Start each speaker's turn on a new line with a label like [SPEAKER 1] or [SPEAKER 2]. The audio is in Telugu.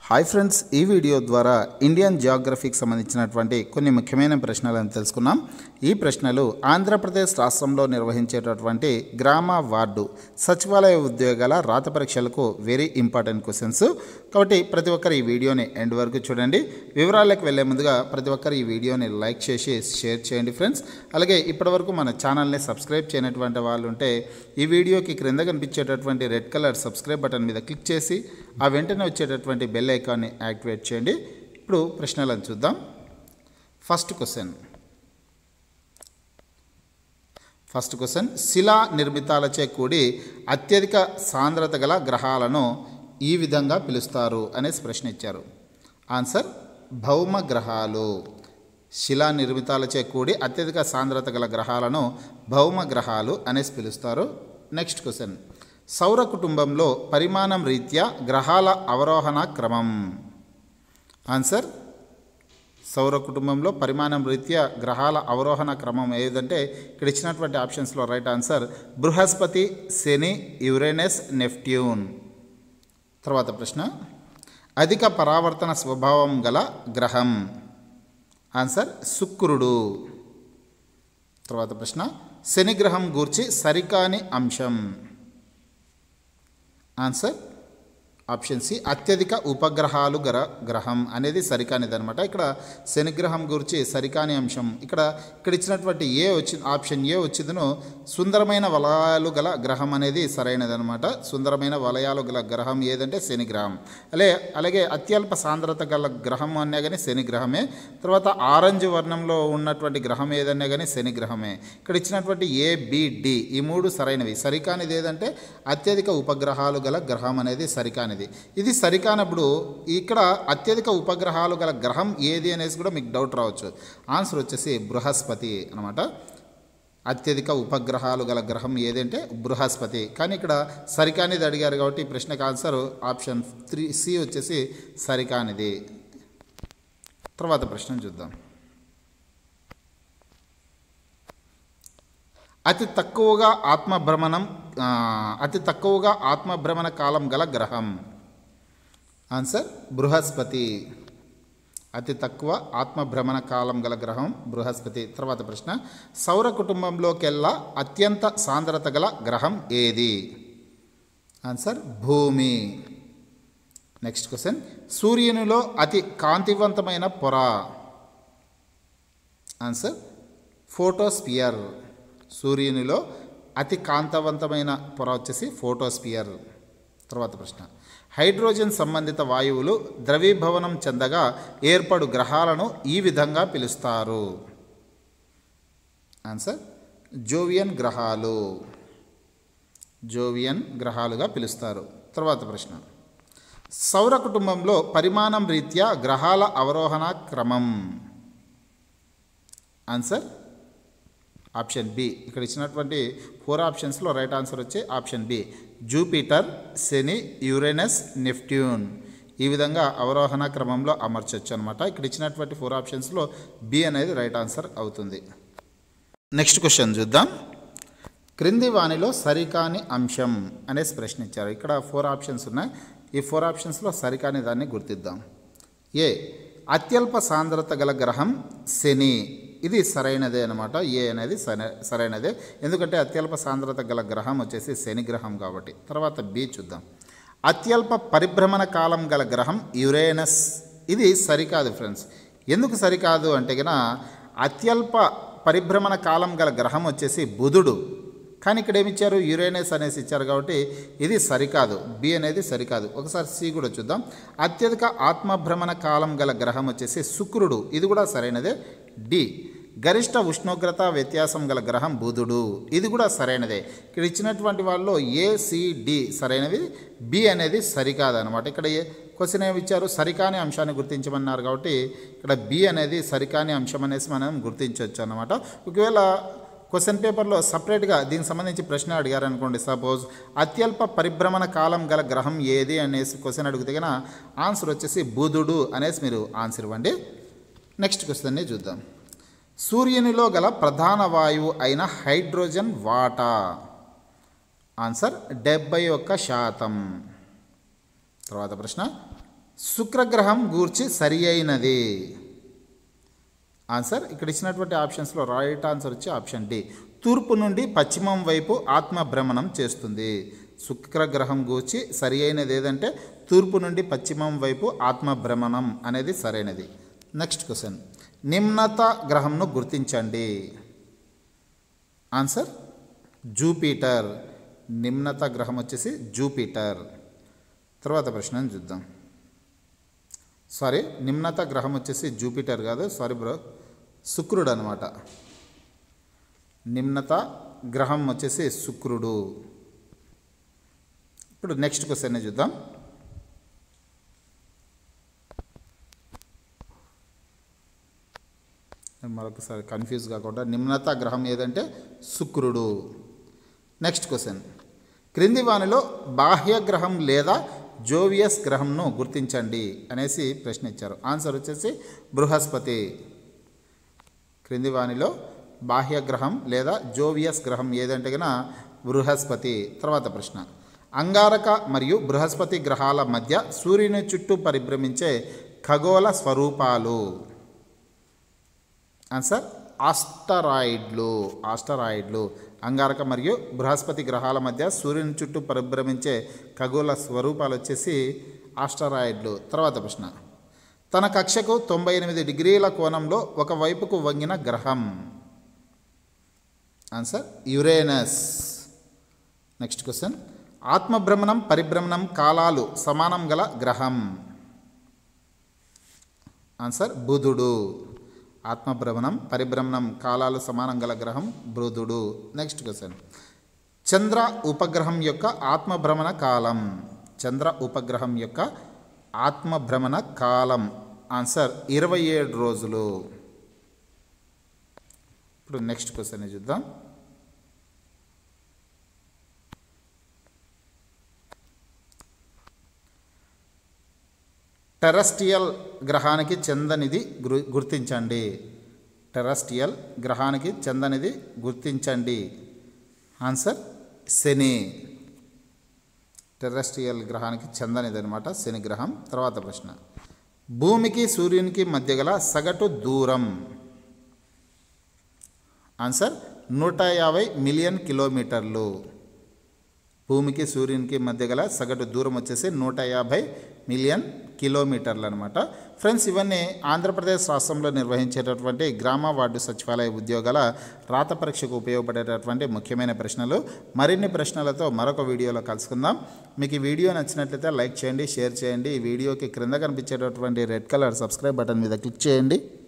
[SPEAKER 1] హాయ్ ఫ్రెండ్స్ ఈ వీడియో ద్వారా ఇండియన్ జియోగ్రఫీకి సంబంధించినటువంటి కొన్ని ముఖ్యమైన ప్రశ్నలను తెలుసుకున్నాం ఈ ప్రశ్నలు ఆంధ్రప్రదేశ్ రాష్ట్రంలో నిర్వహించేటటువంటి గ్రామ వార్డు సచివాలయ ఉద్యోగాల రాత పరీక్షలకు వెరీ ఇంపార్టెంట్ క్వశ్చన్స్ కాబట్టి ప్రతి ఒక్కరు ఈ వీడియోని ఎండ్ వరకు చూడండి వివరాలకు వెళ్ళే ముందుగా ప్రతి ఒక్కరు ఈ వీడియోని లైక్ చేసి షేర్ చేయండి ఫ్రెండ్స్ అలాగే ఇప్పటివరకు మన ఛానల్ని సబ్స్క్రైబ్ చేయనటువంటి వాళ్ళు ఉంటే ఈ వీడియోకి క్రింద కనిపించేటటువంటి రెడ్ కలర్ సబ్స్క్రైబ్ బటన్ మీద క్లిక్ చేసి ఆ వెంటనే వచ్చేటటువంటి బెల్ ఐకాన్ని యాక్టివేట్ చేయండి ఇప్పుడు ప్రశ్నలను చూద్దాం ఫస్ట్ క్వశ్చన్ ఫస్ట్ క్వశ్చన్ శిలా నిర్మితాలచే కూడి అత్యధిక సాంద్రత గల గ్రహాలను ఈ విధంగా పిలుస్తారు అనేసి ప్రశ్న ఇచ్చారు ఆన్సర్ భౌమ గ్రహాలు శిలా నిర్మితాలచే కూడి అత్యధిక సాంద్రత గల గ్రహాలను భౌమ గ్రహాలు అనేసి పిలుస్తారు నెక్స్ట్ క్వశ్చన్ సౌర కుటుంబంలో పరిమాణం రీత్యా గ్రహాల అవరోహణ క్రమం ఆన్సర్ సౌర కుటుంబంలో పరిమాణం రీత్యా గ్రహాల అవరోహణ క్రమం ఏదంటే ఇక్కడ ఇచ్చినటువంటి ఆప్షన్స్లో రైట్ ఆన్సర్ బృహస్పతి శని యురేనస్ నెప్ట్యూన్ తర్వాత ప్రశ్న అధిక పరావర్తన స్వభావం గల గ్రహం ఆన్సర్ శుక్రుడు తర్వాత ప్రశ్న శని గ్రహం గూర్చి సరికాని అంశం ఆన్సర్ ఆప్షన్ సి అత్యధిక ఉపగ్రహాలు గర గ్రహం అనేది సరికానిది అనమాట ఇక్కడ శనిగ్రహం గురించి సరికాని అంశం ఇక్కడ ఇక్కడ ఇచ్చినటువంటి ఏ వచ్చి ఆప్షన్ ఏ వచ్చిందను సుందరమైన వలయాలు గల గ్రహం అనేది సరైనది అనమాట సుందరమైన వలయాలు గల గ్రహం ఏదంటే శని గ్రహం అలే అలాగే అత్యల్ప సాంద్రత గల గ్రహం అనే కానీ శని గ్రహమే తర్వాత ఆరెంజ్ వర్ణంలో ఉన్నటువంటి గ్రహం ఏదన్నా కానీ శని గ్రహమే ఇక్కడ ఇచ్చినటువంటి ఏ బి డి ఈ మూడు సరైనవి సరికానిది ఏదంటే అత్యధిక ఉపగ్రహాలు గల గ్రహం అనేది సరికానిది ఇది సరికానప్పుడు ఇక్కడ అత్యధిక ఉపగ్రహాలు గల గ్రహం ఏది అనేసి కూడా మీకు డౌట్ రావచ్చు ఆన్సర్ వచ్చేసి బృహస్పతి అనమాట అత్యధిక ఉపగ్రహాలు గల గ్రహం ఏదంటే బృహస్పతి కానీ ఇక్కడ సరికానిది అడిగారు కాబట్టి ఈ ప్రశ్నకు ఆన్సర్ ఆప్షన్ త్రీ సి వచ్చేసి సరికానిది తర్వాత ప్రశ్న చూద్దాం అతి తక్కువగా ఆత్మభ్రమణం ఆ, అతి తక్కువగా ఆత్మభ్రమణ కాలం గల గ్రహం ఆన్సర్ బృహస్పతి అతి తక్కువ ఆత్మభ్రమణ కాలం గల గ్రహం బృహస్పతి తర్వాత ప్రశ్న సౌర కుటుంబంలోకెల్లా అత్యంత సాంద్రత గల గ్రహం ఏది ఆన్సర్ భూమి నెక్స్ట్ క్వశ్చన్ సూర్యునిలో అతి కాంతివంతమైన పొర ఆన్సర్ ఫోటోస్పియర్ సూర్యునిలో అతి కాంతవంతమైన పొర వచ్చేసి ఫోటోస్పియర్ తర్వాత ప్రశ్న హైడ్రోజన్ సంబంధిత వాయువులు ద్రవీభవనం చెందగా ఏర్పడు గ్రహాలను ఈ విధంగా పిలుస్తారు ఆన్సర్ జోవియన్ గ్రహాలు జోవియన్ గ్రహాలుగా పిలుస్తారు తర్వాత ప్రశ్న సౌర కుటుంబంలో పరిమాణం రీత్యా గ్రహాల అవరోహణ క్రమం ఆన్సర్ ఆప్షన్ బి ఇక్కడ ఇచ్చినటువంటి ఫోర్ ఆప్షన్స్లో రైట్ ఆన్సర్ వచ్చే ఆప్షన్ బి జూపిటర్ శని యురేనస్ నెప్ట్యూన్ ఈ విధంగా అవరోహణ క్రమంలో అమర్చవచ్చు అనమాట ఇక్కడ ఇచ్చినటువంటి ఫోర్ ఆప్షన్స్లో బి అనేది రైట్ ఆన్సర్ అవుతుంది నెక్స్ట్ క్వశ్చన్ చూద్దాం క్రింది వాణిలో సరికాని అంశం అనేసి ప్రశ్న ఇచ్చారు ఇక్కడ ఫోర్ ఆప్షన్స్ ఉన్నాయి ఈ ఫోర్ ఆప్షన్స్లో సరికాని దాన్ని గుర్తిద్దాం ఏ అత్యల్ప సాంద్రత గల గ్రహం శని ఇది సరైనదే అనమాట ఏ అనేది సరైన సరైనదే ఎందుకంటే అత్యల్ప సాంద్రత గల గ్రహం వచ్చేసి శని గ్రహం కాబట్టి తర్వాత బి చూద్దాం అత్యల్ప పరిభ్రమణ కాలం గల గ్రహం యురేనస్ ఇది సరికాదు ఫ్రెండ్స్ ఎందుకు సరికాదు అంటే కనుక అత్యల్ప పరిభ్రమణ కాలం గల గ్రహం వచ్చేసి బుధుడు కానీ ఇక్కడ ఏమి ఇచ్చారు యురేనస్ అనేసి ఇచ్చారు కాబట్టి ఇది సరికాదు బి అనేది సరికాదు ఒకసారి సి కూడా చూద్దాం అత్యధిక ఆత్మభ్రమణ కాలం గల గ్రహం వచ్చేసి శుక్రుడు ఇది కూడా సరైనదే డి గరిష్ట ఉష్ణోగ్రత వ్యత్యాసం గల గ్రహం బుధుడు ఇది కూడా సరైనదే ఇక్కడ ఇచ్చినటువంటి వాళ్ళు ఏ సి డి సరైనవి బి అనేది సరికాదు అనమాట ఇక్కడ ఏ క్వశ్చన్ ఏమి ఇచ్చారు సరికాని అంశాన్ని గుర్తించమన్నారు కాబట్టి ఇక్కడ బి అనేది సరికాని అంశం అనేసి మనం గుర్తించవచ్చు అనమాట ఒకవేళ క్వశ్చన్ పేపర్లో సపరేట్గా దీనికి సంబంధించి ప్రశ్న అడిగారు అనుకోండి సపోజ్ అత్యల్ప పరిభ్రమణ కాలం గల గ్రహం ఏది అనేసి క్వశ్చన్ అడిగితే కనుక ఆన్సర్ వచ్చేసి బుధుడు అనేసి మీరు ఆన్సర్ ఇవ్వండి నెక్స్ట్ క్వశ్చన్ని చూద్దాం సూర్యునిలో గల ప్రధాన వాయువు అయిన హైడ్రోజన్ వాటా ఆన్సర్ డెబ్బై ఒక్క శాతం తర్వాత ప్రశ్న శుక్రగ్రహం గూర్చి సరి అయినది ఆన్సర్ ఇక్కడ ఇచ్చినటువంటి ఆప్షన్స్లో రైట్ ఆన్సర్ వచ్చి ఆప్షన్ డి తూర్పు నుండి పశ్చిమం వైపు ఆత్మ భ్రమణం చేస్తుంది శుక్రగ్రహం గూర్చి సరి అయినది ఏదంటే తూర్పు నుండి పశ్చిమం వైపు ఆత్మ భ్రమణం అనేది సరైనది నెక్స్ట్ క్వశ్చన్ నిమ్నత గ్రహంను గుర్తించండి ఆన్సర్ జూపిటర్ నిమ్నత గ్రహం వచ్చేసి జూపిటర్ తర్వాత ప్రశ్న చూద్దాం సారీ నిమ్నత గ్రహం వచ్చేసి జూపిటర్ కాదు సారీ బ్రో శుక్రుడు అనమాట నిమ్నత గ్రహం వచ్చేసి శుక్రుడు ఇప్పుడు నెక్స్ట్ క్వశ్చన్ చూద్దాం మరొకసారి కన్ఫ్యూజ్ కాకుండా నిమ్నత గ్రహం ఏదంటే శుక్రుడు నెక్స్ట్ క్వశ్చన్ క్రింది వానిలో బాహ్య గ్రహం లేదా జోవియస్ గ్రహంను గుర్తించండి అనేసి ప్రశ్న ఇచ్చారు ఆన్సర్ వచ్చేసి బృహస్పతి క్రింది వానిలో బాహ్య గ్రహం లేదా జోవియస్ గ్రహం ఏదంటే గన బృహస్పతి తర్వాత ప్రశ్న అంగారక మరియు బృహస్పతి గ్రహాల మధ్య సూర్యుని చుట్టూ పరిభ్రమించే ఖగోళ స్వరూపాలు ఆన్సర్ ఆస్టరాయిడ్లు ఆస్టరాయిడ్లు అంగారక మరియు బృహస్పతి గ్రహాల మధ్య సూర్యుని చుట్టూ పరిభ్రమించే ఖగోళ స్వరూపాలు వచ్చేసి ఆస్టరాయిడ్లు తర్వాత ప్రశ్న తన కక్షకు తొంభై ఎనిమిది డిగ్రీల కోణంలో ఒక వైపుకు వంగిన గ్రహం ఆన్సర్ యురేనస్ నెక్స్ట్ క్వశ్చన్ ఆత్మభ్రమణం పరిభ్రమణం కాలాలు సమానం గల గ్రహం ఆన్సర్ బుధుడు ఆత్మభ్రమణం పరిభ్రమణం కాలాలు సమానం గల గ్రహం బుధుడు నెక్స్ట్ క్వశ్చన్ చంద్ర ఉపగ్రహం యొక్క ఆత్మభ్రమణ కాలం చంద్ర ఉపగ్రహం యొక్క ఆత్మభ్రమణ కాలం ఆన్సర్ ఇరవై ఏడు రోజులు ఇప్పుడు నెక్స్ట్ క్వశ్చన్ చూద్దాం టెరస్టియల్ గ్రహానికి చెందనిది గురు- గుర్తించండి టెరస్టియల్ గ్రహానికి చెందనిది గుర్తించండి ఆన్సర్ శని టెరస్ట్రియల్ గ్రహానికి చెందనిది అనమాట శని గ్రహం తర్వాత ప్రశ్న భూమికి సూర్యునికి మధ్య గల సగటు దూరం ఆన్సర్ నూట యాభై మిలియన్ కిలోమీటర్లు భూమికి సూర్యునికి మధ్య గల సగటు దూరం వచ్చేసి నూట యాభై మిలియన్ కిలోమీటర్లు అనమాట ఫ్రెండ్స్ ఇవన్నీ ఆంధ్రప్రదేశ్ రాష్ట్రంలో నిర్వహించేటటువంటి గ్రామ వార్డు సచివాలయ ఉద్యోగాల రాత పరీక్షకు ఉపయోగపడేటటువంటి ముఖ్యమైన ప్రశ్నలు మరిన్ని ప్రశ్నలతో మరొక వీడియోలో కలుసుకుందాం మీకు ఈ వీడియో నచ్చినట్లయితే లైక్ చేయండి షేర్ చేయండి ఈ వీడియోకి క్రింద కనిపించేటటువంటి రెడ్ కలర్ సబ్స్క్రైబ్ బటన్ మీద క్లిక్ చేయండి